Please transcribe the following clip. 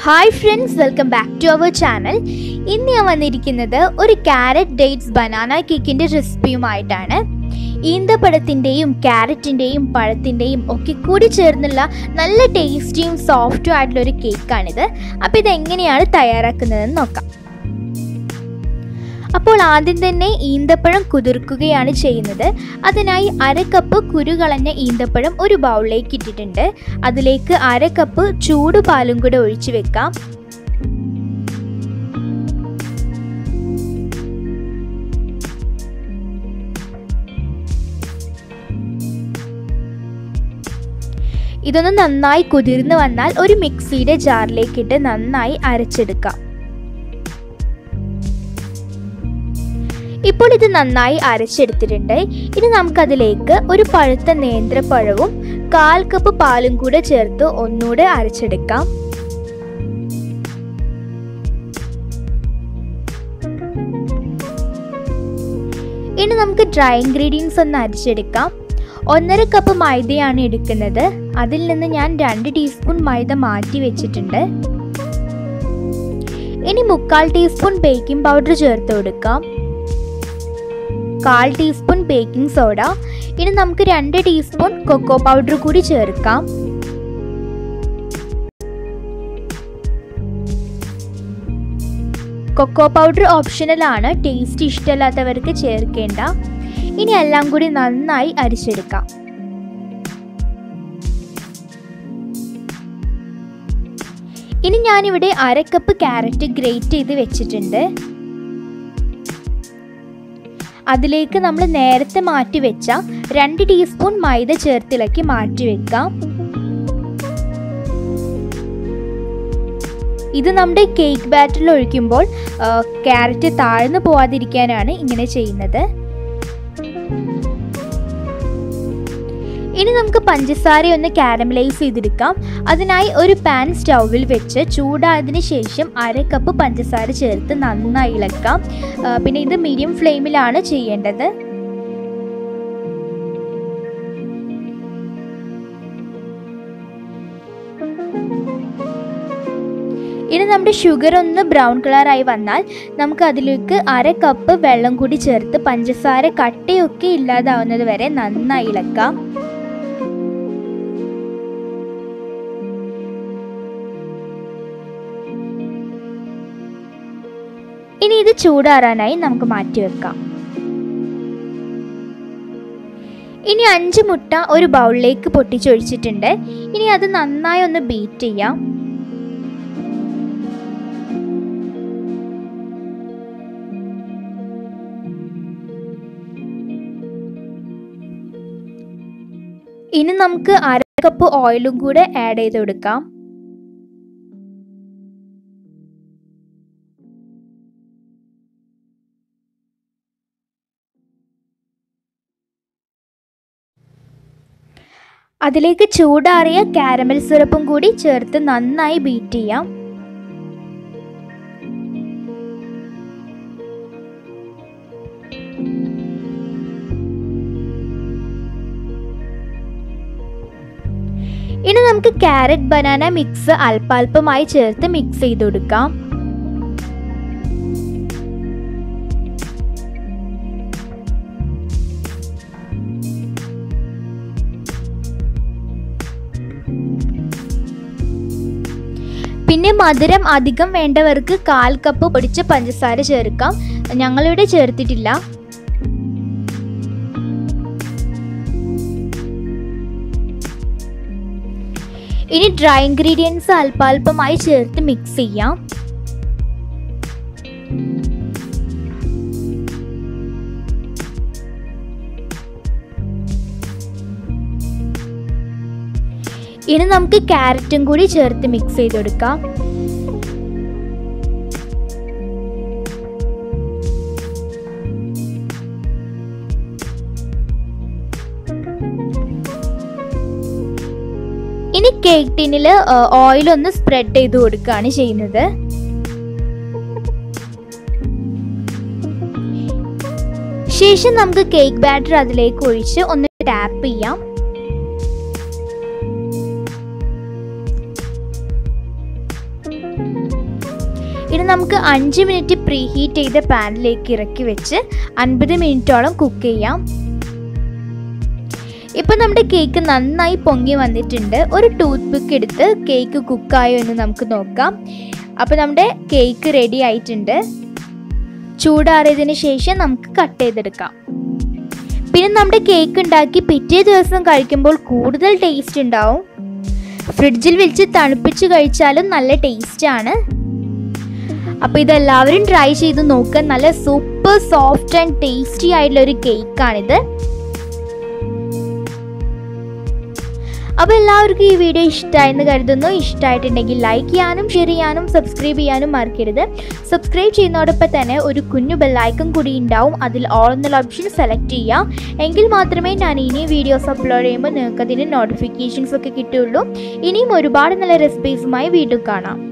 hi friends welcome back to our channel ഇന്ന് ഞാൻ വന്നിരിക്കുന്നത് ഒരു ക്യാരറ്റ് ഡേറ്റ്സ് ബനാന കേക്കിൻ്റെ റെസിപ്പിയുമായിട്ടാണ് ഈന്തപ്പഴത്തിൻ്റെയും ക്യാരറ്റിൻ്റെയും പഴത്തിൻ്റെയും ഒക്കെ കൂടി ചേർന്നുള്ള നല്ല ടേസ്റ്റിയും സോഫ്റ്റും ആയിട്ടുള്ള ഒരു കേക്കാണിത് അപ്പോൾ ഇതെങ്ങനെയാണ് തയ്യാറാക്കുന്നതെന്ന് നോക്കാം അപ്പോൾ ആദ്യം തന്നെ ഈന്തപ്പഴം കുതിർക്കുകയാണ് ചെയ്യുന്നത് അതിനായി അര കപ്പ് കുരുകളഞ്ഞ ഈന്തപ്പഴം ഒരു ബൗളിലേക്ക് ഇട്ടിട്ടുണ്ട് അതിലേക്ക് അര കപ്പ് ചൂട് പാലും കൂടെ ഒഴിച്ചു വെക്കാം ഇതൊന്ന് നന്നായി കുതിർന്ന് വന്നാൽ ഒരു മിക്സിയുടെ ജാറിലേക്കിട്ട് നന്നായി അരച്ചെടുക്കാം ഇപ്പോൾ ഇത് നന്നായി അരച്ചെടുത്തിട്ടുണ്ട് ഇനി നമുക്കതിലേക്ക് ഒരു പഴുത്ത നേന്ത്രപ്പഴവും കാൽ കപ്പ് പാലും കൂടെ ചേർത്ത് ഒന്നുകൂടെ അരച്ചെടുക്കാം ഇനി നമുക്ക് ഡ്രൈ ഇൻഗ്രീഡിയൻസ് ഒന്ന് അരച്ചെടുക്കാം ഒന്നര കപ്പ് മൈദയാണ് എടുക്കുന്നത് അതിൽ നിന്ന് ഞാൻ രണ്ട് ടീസ്പൂൺ മൈദ മാറ്റി വെച്ചിട്ടുണ്ട് ഇനി മുക്കാൽ ടീസ്പൂൺ ബേക്കിംഗ് പൗഡർ ചേർത്ത് കൊടുക്കാം കാൽ ടീസ്പൂൺ ബേക്കിംഗ് സോഡ ഇനി നമുക്ക് രണ്ട് ടീസ്പൂൺ കൊക്കോ പൗഡർ കൂടി ചേർക്കാം കൊക്കോ പൗഡർ ഓപ്ഷണൽ ആണ് ടേസ്റ്റ് ഇഷ്ടമില്ലാത്തവർക്ക് ചേർക്കേണ്ട ഇനി എല്ലാം കൂടി നന്നായി അരിച്ചെടുക്കാം ഇനി ഞാനിവിടെ അര കപ്പ് ക്യാരറ്റ് ഗ്രേറ്റ് ചെയ്ത് വെച്ചിട്ടുണ്ട് അതിലേക്ക് നമ്മൾ നേരത്തെ മാറ്റി വെച്ച രണ്ട് ടീസ്പൂൺ മൈദ ചേർത്തിളക്കി മാറ്റി വെക്കാം ഇത് നമ്മുടെ കേക്ക് ബാറ്ററിൽ ഒഴിക്കുമ്പോൾ ക്യാരറ്റ് താഴ്ന്നു പോവാതിരിക്കാനാണ് ഇങ്ങനെ ചെയ്യുന്നത് ഇനി നമുക്ക് പഞ്ചസാര ഒന്ന് കാരമലൈസ് ചെയ്തെടുക്കാം അതിനായി ഒരു പാൻ സ്റ്റൗവിൽ വെച്ച് ചൂടായതിന് ശേഷം അര കപ്പ് പഞ്ചസാര ചേർത്ത് നന്നായി ഇളക്കാം പിന്നെ ഇത് മീഡിയം ഫ്ലെയിമിലാണ് ചെയ്യേണ്ടത് ഇനി നമ്മുടെ ഷുഗർ ഒന്ന് ബ്രൗൺ കളറായി വന്നാൽ നമുക്ക് അതിലേക്ക് അര കപ്പ് വെള്ളം കൂടി ചേർത്ത് പഞ്ചസാര കട്ടയൊക്കെ ഇല്ലാതാവുന്നത് വരെ നന്നായി ഇളക്കാം ഇനി ഇത് ചൂടാറാനായി നമുക്ക് മാറ്റി വെക്കാം ഇനി അഞ്ച് മുട്ട ഒരു ബൗളിലേക്ക് പൊട്ടിച്ചൊഴിച്ചിട്ടുണ്ട് ഇനി അത് നന്നായി ഒന്ന് ബീറ്റ് ചെയ്യാം ഇനി നമുക്ക് അര കപ്പ് ഓയിലും കൂടെ ആഡ് ചെയ്ത് കൊടുക്കാം അതിലേക്ക് ചൂടാറിയ കാരമൽ സിറപ്പും കൂടി ചേർത്ത് നന്നായി ബീറ്റ് ചെയ്യാം ഇനി നമുക്ക് ക്യാരറ്റ് ബനാന മിക്സ് അല്പാൽപമായി ചേർത്ത് മിക്സ് ചെയ്ത് കൊടുക്കാം പിന്നെ മധുരം അധികം വേണ്ടവർക്ക് കാൽ കപ്പ് പൊടിച്ച പഞ്ചസാര ചേർക്കാം ഞങ്ങളിവിടെ ചേർത്തിട്ടില്ല ഇനി ഡ്രൈ ഇൻഗ്രീഡിയൻസ് അല്പാൽപമായി ചേർത്ത് മിക്സ് ചെയ്യാം ഇനി നമുക്ക് ക്യാരറ്റും കൂടി ചേർത്ത് മിക്സ് ചെയ്ത് കൊടുക്കാം ഇനി കേക്ക് ടിന്നിൽ ഓയിൽ ഒന്ന് സ്പ്രെഡ് ചെയ്ത് കൊടുക്കുകയാണ് ചെയ്യുന്നത് ശേഷം നമുക്ക് കേക്ക് ബാറ്റർ അതിലേക്ക് ഒഴിച്ച് ഒന്ന് ടാപ്പ് ചെയ്യാം ഇനി നമുക്ക് അഞ്ച് മിനിറ്റ് പ്രീ ഹീറ്റ് ചെയ്ത പാനിലേക്ക് ഇറക്കി വെച്ച് അൻപത് മിനിറ്റോളം കുക്ക് ചെയ്യാം ഇപ്പം നമ്മുടെ കേക്ക് നന്നായി പൊങ്ങി വന്നിട്ടുണ്ട് ഒരു ടൂത്ത് പിക്ക് എടുത്ത് കേക്ക് കുക്കായോ എന്ന് നമുക്ക് നോക്കാം അപ്പോൾ നമ്മുടെ കേക്ക് റെഡി ആയിട്ടുണ്ട് ചൂടാറിയതിന് ശേഷം നമുക്ക് കട്ട് ചെയ്തെടുക്കാം പിന്നെ നമ്മുടെ കേക്ക് ഉണ്ടാക്കി പിറ്റേ ദിവസം കഴിക്കുമ്പോൾ കൂടുതൽ ടേസ്റ്റ് ഉണ്ടാവും ഫ്രിഡ്ജിൽ വെച്ച് തണുപ്പിച്ച് കഴിച്ചാലും നല്ല ടേസ്റ്റാണ് അപ്പോൾ ഇതെല്ലാവരും ട്രൈ ചെയ്ത് നോക്കുക നല്ല സൂപ്പർ സോഫ്റ്റ് ആൻഡ് ടേസ്റ്റി ആയിട്ടുള്ള ഒരു കേക്കാണിത് അപ്പോൾ എല്ലാവർക്കും ഈ വീഡിയോ ഇഷ്ടമായെന്ന് കരുതുന്നു ഇഷ്ടമായിട്ടുണ്ടെങ്കിൽ ലൈക്ക് ചെയ്യാനും ഷെയർ ചെയ്യാനും സബ്സ്ക്രൈബ് ചെയ്യാനും മറക്കരുത് സബ്സ്ക്രൈബ് ചെയ്യുന്നതോടൊപ്പം തന്നെ ഒരു കുഞ്ഞു ബെല്ലൈക്കൺ കൂടി ഉണ്ടാവും അതിൽ ഓൾ എന്നുള്ള ഓപ്ഷൻ സെലക്ട് ചെയ്യാം എങ്കിൽ മാത്രമേ ഞാൻ ഇനി വീഡിയോസ് അപ്ലോഡ് ചെയ്യുമ്പോൾ നിങ്ങൾക്ക് അതിന് നോട്ടിഫിക്കേഷൻസ് ഒക്കെ കിട്ടുള്ളൂ ഇനിയും ഒരുപാട് നല്ല റെസിപ്പീസുമായി വീണ്ടും കാണാം